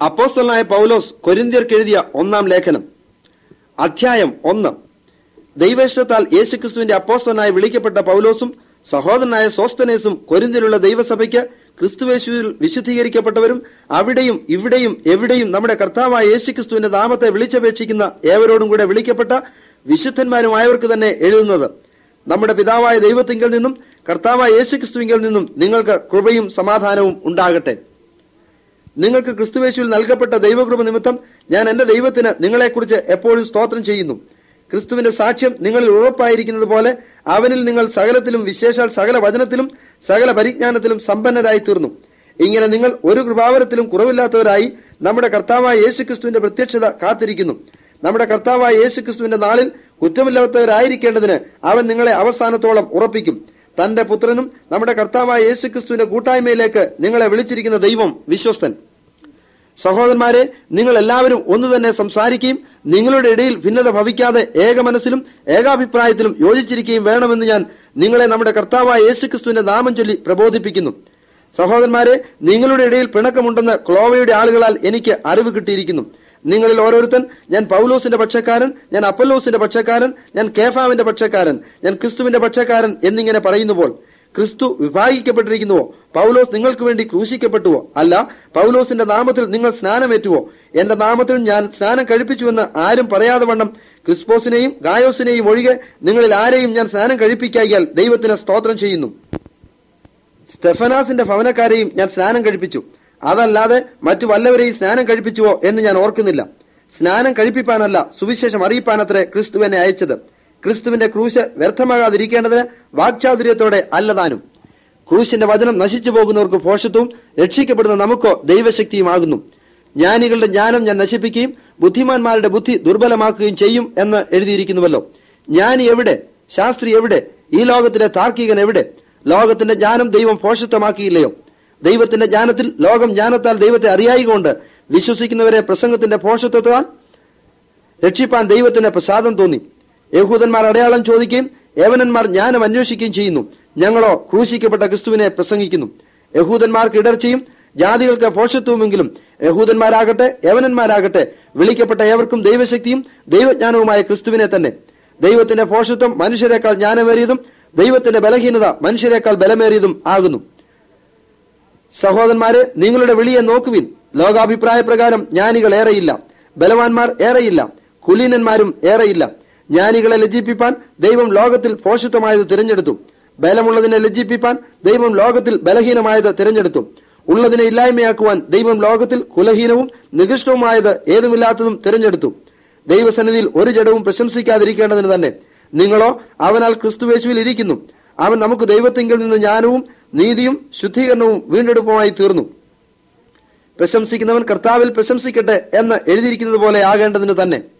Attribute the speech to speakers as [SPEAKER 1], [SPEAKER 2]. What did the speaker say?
[SPEAKER 1] അപ്പോസ്തലനായ പൗലോസ് കൊരിന്ത്യർക്ക് എഴുതിയ ഒന്നാം ലേഖനം അധ്യായം ഒന്ന് ദൈവേഷ്ടത്താൽ യേശുക്രിസ്തുവിന്റെ അപ്പോസ്തലനായി വിളിക്കപ്പെട്ട പൗലോസും സഹോദരനായ സോസ്തനേസും കൊരിന്തിലുള്ള ദൈവസഭയ്ക്ക് ക്രിസ്തുവേശുവിൽ വിശുദ്ധീകരിക്കപ്പെട്ടവരും അവിടെയും ഇവിടെയും എവിടെയും നമ്മുടെ കർത്താവായ യേശുക്രിസ്തുവിന്റെ നാമത്തെ വിളിച്ചപേക്ഷിക്കുന്ന ഏവരോടും കൂടെ വിളിക്കപ്പെട്ട വിശുദ്ധന്മാരുമായവർക്ക് തന്നെ എഴുതുന്നത് നമ്മുടെ പിതാവായ ദൈവത്തിങ്കിൽ നിന്നും കർത്താവായ യേശുക്രിസ്തുവിങ്കിൽ നിന്നും നിങ്ങൾക്ക് കൃപയും സമാധാനവും ഉണ്ടാകട്ടെ നിങ്ങൾക്ക് ക്രിസ്തുവേശുവിൽ നൽകപ്പെട്ട ദൈവകൃപ നിമിത്തം ഞാൻ എന്റെ ദൈവത്തിന് നിങ്ങളെക്കുറിച്ച് എപ്പോഴും സ്തോത്രം ചെയ്യുന്നു ക്രിസ്തുവിന്റെ സാക്ഷ്യം നിങ്ങളിൽ ഉറപ്പായിരിക്കുന്നത് പോലെ അവനിൽ നിങ്ങൾ സകലത്തിലും വിശേഷാൽ സകല വചനത്തിലും സകല പരിജ്ഞാനത്തിലും സമ്പന്നരായി തീർന്നു ഇങ്ങനെ നിങ്ങൾ ഒരു കൃപാവരത്തിലും കുറവില്ലാത്തവരായി നമ്മുടെ കർത്താവായ യേശുക്രിസ്തുവിന്റെ പ്രത്യക്ഷത കാത്തിരിക്കുന്നു നമ്മുടെ കർത്താവായ യേശുക്രിസ്തുവിന്റെ നാളിൽ കുറ്റമില്ലാത്തവരായിരിക്കേണ്ടതിന് അവൻ നിങ്ങളെ അവസാനത്തോളം ഉറപ്പിക്കും തന്റെ പുത്രനും നമ്മുടെ കർത്താവായ യേശുക്രിസ്തുവിന്റെ കൂട്ടായ്മയിലേക്ക് നിങ്ങളെ വിളിച്ചിരിക്കുന്ന ദൈവം വിശ്വസ്തൻ സഹോദരന്മാരെ നിങ്ങൾ എല്ലാവരും ഒന്നു തന്നെ സംസാരിക്കുകയും നിങ്ങളുടെ ഇടയിൽ ഭിന്നത ഭവിക്കാതെ ഏക മനസ്സിലും ഏകാഭിപ്രായത്തിലും യോജിച്ചിരിക്കുകയും വേണമെന്ന് ഞാൻ നിങ്ങളെ നമ്മുടെ കർത്താവായ യേശുക്രിസ്തുവിന്റെ നാമം ചൊല്ലി പ്രബോധിപ്പിക്കുന്നു സഹോദരന്മാരെ നിങ്ങളുടെ ഇടയിൽ പിണക്കമുണ്ടെന്ന് ക്ലോവയുടെ ആളുകളാൽ എനിക്ക് അറിവ് കിട്ടിയിരിക്കുന്നു നിങ്ങളിൽ ഓരോരുത്തൻ ഞാൻ പൗലോസിന്റെ പക്ഷക്കാരൻ ഞാൻ അപ്പല്ലോസിന്റെ പക്ഷക്കാരൻ ഞാൻ കേഫാവിന്റെ പക്ഷക്കാരൻ ഞാൻ ക്രിസ്തുവിന്റെ പക്ഷക്കാരൻ എന്നിങ്ങനെ പറയുന്നുപോൾ ക്രിസ്തു വിഭാഗിക്കപ്പെട്ടിരിക്കുന്നുവോ പൗലോസ് നിങ്ങൾക്ക് വേണ്ടി ക്രൂശിക്കപ്പെട്ടുവോ അല്ല പൗലോസിന്റെ നാമത്തിൽ നിങ്ങൾ സ്നാനമേറ്റുവോ എന്റെ നാമത്തിൽ ഞാൻ സ്നാനം കഴിപ്പിച്ചുവെന്ന് ആരും പറയാതെ വണ്ണം ക്രിസ്പോസിനെയും ഗായോസിനെയും ഒഴികെ നിങ്ങളിൽ ആരെയും ഞാൻ സ്നാനം കഴിപ്പിക്കാകിയാൽ ദൈവത്തിന് സ്തോത്രം ചെയ്യുന്നു സ്റ്റെഫനാസിന്റെ ഭവനക്കാരെയും ഞാൻ സ്നാനം കഴിപ്പിച്ചു അതല്ലാതെ മറ്റു വല്ലവരെയും സ്നാനം കഴിപ്പിച്ചുവോ എന്ന് ഞാൻ ഓർക്കുന്നില്ല സ്നാനം കഴിപ്പിപ്പാനല്ല സുവിശേഷം അറിയിപ്പാനത്രേ ക്രിസ്തു എന്നെ അയച്ചത് ക്രിസ്തുവിന്റെ ക്രൂശ് വ്യർത്ഥമാകാതിരിക്കേണ്ടതിന് വാക്ചാതുര്യത്തോടെ അല്ലതാനും ക്രൂശിന്റെ വചനം നശിച്ചു പോകുന്നവർക്ക് ഭോഷത്വവും രക്ഷിക്കപ്പെടുന്ന നമുക്കോ ദൈവശക്തിയുമാകുന്നു ജ്ഞാനികളുടെ ജ്ഞാനം ഞാൻ നശിപ്പിക്കുകയും ബുദ്ധിമാന്മാരുടെ ബുദ്ധി ദുർബലമാക്കുകയും ചെയ്യും എന്ന് എഴുതിയിരിക്കുന്നുവല്ലോ ജ്ഞാനി എവിടെ ശാസ്ത്രി എവിടെ ഈ ലോകത്തിലെ താർക്കികൻ എവിടെ ലോകത്തിന്റെ ജ്ഞാനം ദൈവം ഭോഷത്വമാക്കിയില്ലയോ ദൈവത്തിന്റെ ജ്ഞാനത്തിൽ ലോകം ജ്ഞാനത്താൽ ദൈവത്തെ അറിയായികൊണ്ട് വിശ്വസിക്കുന്നവരെ പ്രസംഗത്തിന്റെ ഭോഷത്വത്താൽ രക്ഷിപ്പാൻ ദൈവത്തിന് പ്രസാദം തോന്നി യഹൂദന്മാർ അടയാളം ചോദിക്കുകയും യവനന്മാർ ജ്ഞാനം അന്വേഷിക്കുകയും ചെയ്യുന്നു ഞങ്ങളോ ക്രൂശിക്കപ്പെട്ട ക്രിസ്തുവിനെ പ്രസംഗിക്കുന്നു യഹൂദന്മാർക്ക് ഇടർച്ചയും ജാതികൾക്ക് പോഷത്വമെങ്കിലും യഹൂദന്മാരാകട്ടെ യവനന്മാരാകട്ടെ വിളിക്കപ്പെട്ട ഏവർക്കും ദൈവശക്തിയും ദൈവജ്ഞാനവുമായ ക്രിസ്തുവിനെ തന്നെ ദൈവത്തിന്റെ പോഷത്വം മനുഷ്യരെക്കാൾ ജ്ഞാനമേറിയതും ദൈവത്തിന്റെ ബലഹീനത മനുഷ്യരെക്കാൾ ബലമേറിയതും ആകുന്നു സഹോദരന്മാരെ നിങ്ങളുടെ വിളിയെ നോക്കുവിൻ ലോകാഭിപ്രായ പ്രകാരം ജ്ഞാനികൾ ഏറെയില്ല ബലവാന്മാർ ഏറെയില്ല കുലീനന്മാരും ഏറെയില്ല ജ്ഞാനികളെ ലജ്ജിപ്പിപ്പാൻ ദൈവം ലോകത്തിൽ പോഷിത്വമായത് തിരഞ്ഞെടുത്തു ബലമുള്ളതിനെ ലജ്ജിപ്പിപ്പാൻ ദൈവം ലോകത്തിൽ ബലഹീനമായത് തിരഞ്ഞെടുത്തു ഉള്ളതിനെ ഇല്ലായ്മയാക്കുവാൻ ദൈവം ലോകത്തിൽ കുലഹീനവും നികൃഷ്ടവുമായത് ഏതുമില്ലാത്തതും തിരഞ്ഞെടുത്തു ദൈവസന്നിധിയിൽ ഒരു ജഡവും പ്രശംസിക്കാതിരിക്കേണ്ടതിന് തന്നെ നിങ്ങളോ അവനാൽ ക്രിസ്തുവേശുവിൽ ഇരിക്കുന്നു അവൻ നമുക്ക് ദൈവത്തിങ്കിൽ നിന്ന് ജ്ഞാനവും നീതിയും ശുദ്ധീകരണവും വീണ്ടെടുപ്പുമായി തീർന്നു പ്രശംസിക്കുന്നവൻ കർത്താവിൽ പ്രശംസിക്കട്ടെ എന്ന് എഴുതിയിരിക്കുന്നത് പോലെ ആകേണ്ടതിന് തന്നെ